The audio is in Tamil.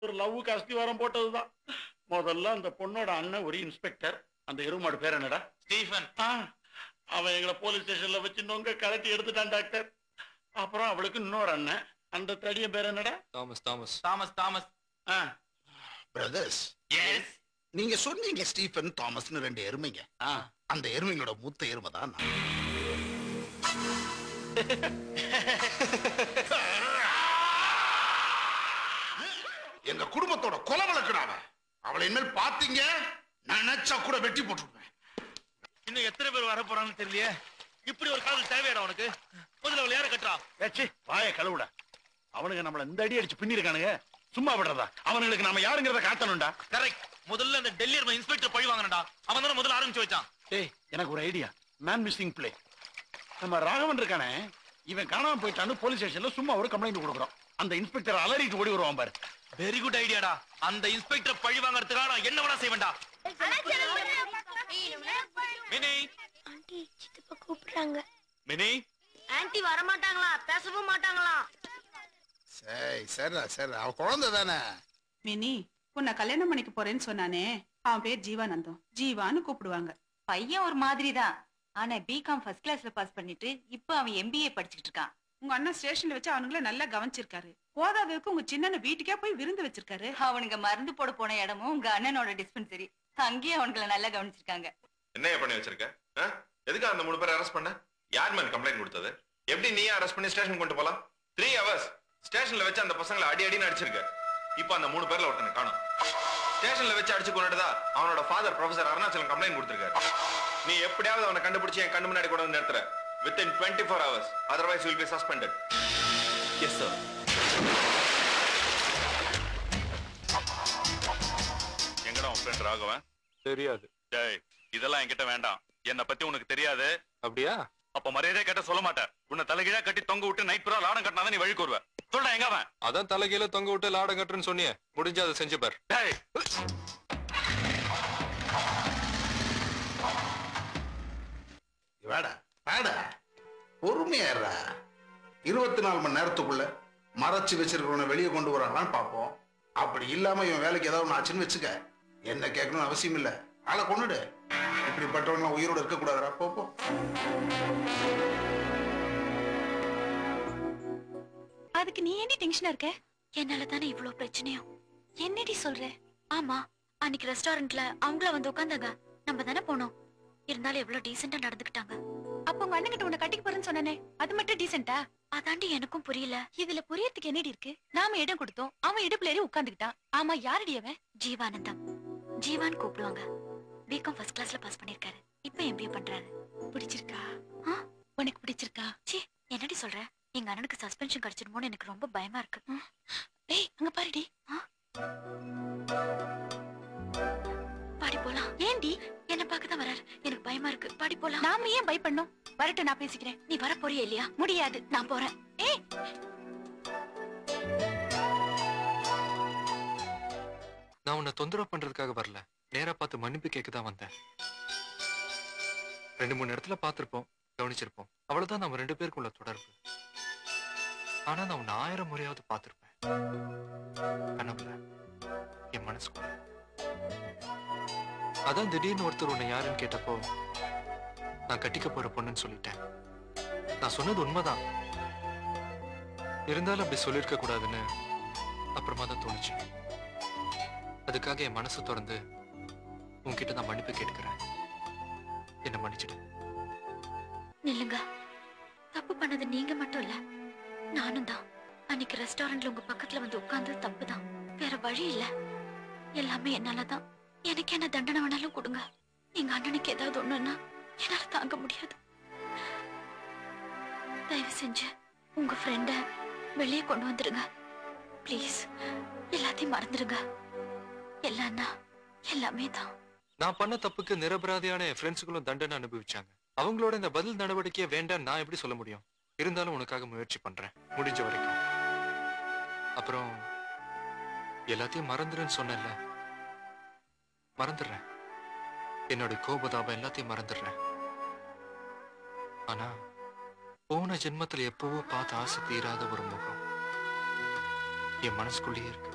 ஒரு லவ்வுக்கு அஸ்திவாரம் போட்டதுதான் முதல்ல அந்த பொண்ணோட அண்ணன் ஒரு இன்ஸ்பெக்டர் அந்த எருமாடு பேர் என்னடா ஸ்டீஃபன் ஆ, அவன் எங்களை போலீஸ் ஸ்டேஷன்ல வச்சு நொங்க கலட்டி எடுத்துட்டான் டாக்டர் அப்புறம் அவளுக்கு இன்னொரு அண்ணன் அந்த தடியன் பேர் என்னடா தாமஸ் தாமஸ் தாமஸ் தாமஸ் ஆ, பிரதர்ஸ் எஸ் நீங்க சொன்னீங்க ஸ்டீஃபன் தாமஸ்னு ரெண்டு எருமைங்க ஆ. அந்த எருமைங்களோட மூத்த எருமை தான் நான். எங்க குடும்பத்தோட கொலை வழக்குடாவ அவளை இனிமேல் பாத்தீங்க நினைச்சா கூட வெட்டி போட்டுருவேன் இன்னும் எத்தனை பேர் வர போறாங்கன்னு தெரியலையே இப்படி ஒரு காதல் தேவையாடா உனக்கு முதல்ல அவளை யார கட்டுறா ஏச்சி வாய கழுவுடா அவனுங்க நம்மள இந்த அடி அடிச்சு பின்னிருக்கானுங்க சும்மா விடுறதா அவனுங்களுக்கு நாம யாருங்கிறத காத்தணும்டா கரெக்ட் முதல்ல அந்த டெல்லி இன்ஸ்பெக்டர் பழி வாங்கினடா அவன் தானே முதல்ல ஆரம்பிச்சு வச்சான் டேய் எனக்கு ஒரு ஐடியா மேன் மிஸ்ஸிங் பிளே நம்ம ராகவன் இருக்கானே இவன் காணாம போயிட்டான்னு போலீஸ் ஸ்டேஷன்ல சும்மா ஒரு கம்ப்ளைண்ட் கொடுக்குறோம் அந்த இன்ஸ்பெக்டர் அலறிட்டு ஓடி வருவான் பாரு வெரி குட் ஐடியாடா அந்த இன்ஸ்பெக்டர் பழி வாங்குறதுக்காக நான் என்ன வேணா செய்வேன்டா மினி ஆண்டி சித்தப்பா கூப்பிடுறாங்க மினி ஆண்டி வர மாட்டாங்களா பேசவும் மாட்டாங்களா சரி சரிடா சரி அவ குழந்தை தானே மினி உன்னை கல்யாணம் பண்ணிக்க போறேன்னு சொன்னானே அவன் பேர் ஜீவானந்தம் ஜீவான்னு கூப்பிடுவாங்க பையன் ஒரு மாதிரி தான் ஆனா பிகாம் ஃபர்ஸ்ட் கிளாஸ்ல பாஸ் பண்ணிட்டு இப்போ அவன் எம்பிஏ படிச்சுக்கிட்டு இருக்கான் உங்க அண்ணன் ஸ்டேஷன்ல வச்சு அவனுங்கள நல்லா கவனிச்சிருக்காரு போதாததுக்கு உங்க சின்ன வீட்டுக்கே போய் விருந்து வச்சிருக்காரு அவனுங்க மருந்து போட போன இடமும் உங்க அண்ணனோட டிஸ்பென்சரி அங்கேயே அவனுங்களை நல்லா கவனிச்சிருக்காங்க என்ன பண்ணி வச்சிருக்க ஆ? எதுக்கு அந்த மூணு பேரை அரெஸ்ட் பண்ண யார் மேல கம்ப்ளைண்ட் கொடுத்தது எப்படி நீயே அரெஸ்ட் பண்ணி ஸ்டேஷன் கொண்டு போலாம் த்ரீ ஹவர்ஸ் ஸ்டேஷன்ல வச்சு அந்த பசங்களை அடி அடின்னு அடிச்சிருக்க இப்போ அந்த மூணு பேர்ல ஒருத்தனை காணும் ஸ்டேஷன்ல வச்சு அடிச்சு கொண்டுட்டதா அவனோட ஃபாதர் ப்ரொஃபசர் அருணாச்சலம் கம்ப்ளைண்ட் கொடுத்திருக்காரு நீ எப்படியாவது அவனை கண்டுபிடிச்சு என் கண்ணு முன்னாடி கொண்டு வந்து நிறுத்துற with in twenty four hours otherwise will be suspended yes sir எங்கடா உன் ஃப்ரெண்ட் ராகவன் தெரியாது டேய் இதெல்லாம் என்கிட்ட வேண்டாம் என்னை பத்தி உனக்கு தெரியாது அப்படியா அப்ப மரியாதையா கேட்ட சொல்ல மாட்டேன் உன்னை தலைகீழா கட்டி தொங்க விட்டு நைட் பூரா லாடம் கட்டினாதான் நீ வழி கூறுவ சொல்றேன் எங்க அவன் அதான் தலைகீழ தொங்க விட்டு லாடம் கட்டுறேன்னு சொன்னியே முடிஞ்சா அதை செஞ்சு பார் டேய் வாடா வாடா பொறுமையாடுறா இருபத்தி நாலு மணி நேரத்துக்குள்ள மறைச்சு வச்சிருக்கிறவனை வெளியே கொண்டு வரானான்னு பார்ப்போம் அப்படி இல்லாம இவன் வேலைக்கு ஏதாவது ஒன்று ஆச்சுன்னு வச்சுக்க என்ன கேட்கணும்னு அவசியம் இல்லை ஆளை கொண்டுடு இப்படிப்பட்டவங்க உயிரோட இருக்கக்கூடாதுடா போ போ அதுக்கு நீ ஏன்டி டென்ஷனா இருக்க என்னால தானே இவ்ளோ பிரச்சனையும் என்னடி சொல்ற ஆமா அன்னைக்கு ரெஸ்டாரண்ட்ல அவங்கள வந்து உட்கார்ந்தாங்க நம்ம தானே போனோம் இருந்தாலும் எவ்வளவு டீசெண்டா நடந்துக்கிட்டாங்க அப்ப உங்க அண்ணன் கிட்ட உன்னை கட்டிக்க போறேன்னு சொன்னானே அது மட்டும் டீசெண்டா அதாண்டி எனக்கும் புரியல இதுல புரியறதுக்கு என்னடி இருக்கு நாம இடம் கொடுத்தோம் அவன் இடுப்புல ஏறி உட்கார்ந்துக்கிட்டான் ஆமா யாரடி அவன் ஜீவானந்தம் ஜீவான் கூப்பிடுவாங்க பிகாம் ஃபர்ஸ்ட் கிளாஸ்ல பாஸ் பண்ணிருக்காரு இப்ப எம்பிஏ பண்றாரு பிடிச்சிருக்கா உனக்கு பிடிச்சிருக்கா சி என்னடி சொல்ற எங்க அண்ணனுக்கு சஸ்பென்ஷன் கிடைச்சிடுமோன்னு எனக்கு ரொம்ப பயமா இருக்கு ஏய் அங்க பாருடி பாடி போலாம் ஏண்டி என்ன பார்க்க தான் வராரு எனக்கு பயமா இருக்கு பாடி போலாம் நாம ஏன் பயப்படணும் வரட்டும் நான் பேசிக்கிறேன் நீ வர போறியா இல்லையா முடியாது நான் போறேன் ஏய் நான் உன்னை தொந்தரவு பண்றதுக்காக வரல நேரா பார்த்து மன்னிப்பு கேட்க தான் வந்தேன் ரெண்டு மூணு இடத்துல பார்த்திருப்போம் கவனிச்சிருப்போம் அவ்வளவுதான் நம்ம ரெண்டு பேருக்குள்ள தொடர்பு ஆனா நான் உன்னை ஆயிரம் முறையாவது பார்த்திருப்பேன் கனவுல என் மனசுக்குள்ள அதான் திடீர்னு ஒருத்தர் உன்னை யாருன்னு கேட்டப்போ நான் கட்டிக்க போற பொண்ணுன்னு சொல்லிட்டேன் நான் சொன்னது உண்மைதான் இருந்தாலும் அப்படி சொல்லியிருக்க கூடாதுன்னு அப்புறமா தான் தோணுச்சு அதுக்காக என் மனசு திறந்து உன்கிட்ட நான் மன்னிப்பு கேட்கிறேன் என்ன மன்னிச்சிடு நில்லுங்க தப்பு பண்ணது நீங்க மட்டும் இல்ல நானும் தான் அன்னைக்கு ரெஸ்டாரண்ட்ல உங்க பக்கத்துல வந்து உட்கார்ந்து தப்பு தான் வேற வழி இல்ல எல்லாமே என்னாலதான் எனக்கு என்ன தண்டனை வேணாலும் கொடுங்க எங்க அண்ணனுக்கு ஏதாவது ஒண்ணுன்னா என்னால தாங்க முடியாது தயவு செஞ்சு உங்க ஃப்ரெண்ட வெளியே கொண்டு வந்துருங்க ப்ளீஸ் எல்லாத்தையும் மறந்துடுங்க எல்லாம்னா எல்லாமே தான் நான் பண்ண தப்புக்கு நிரபராதியான என் ஃப்ரெண்ட்ஸுகளும் தண்டனை அனுபவிச்சாங்க அவங்களோட இந்த பதில் நடவடிக்கையை வேண்டாம் நான் எப்படி சொல்ல முடியும் இருந்தாலும் உனக்காக முயற்சி பண்றேன் முடிஞ்ச வரைக்கும் அப்புறம் எல்லாத்தையும் மறந்துருன்னு சொன்னேன்ல மறந்துடுறேன் என்னோட கோபதாபம் எல்லாத்தையும் மறந்துடுறேன் ஆனா போன ஜென்மத்துல எப்பவோ பார்த்த ஆசை தீராத ஒரு முகம் என் மனசுக்குள்ளேயே இருக்கு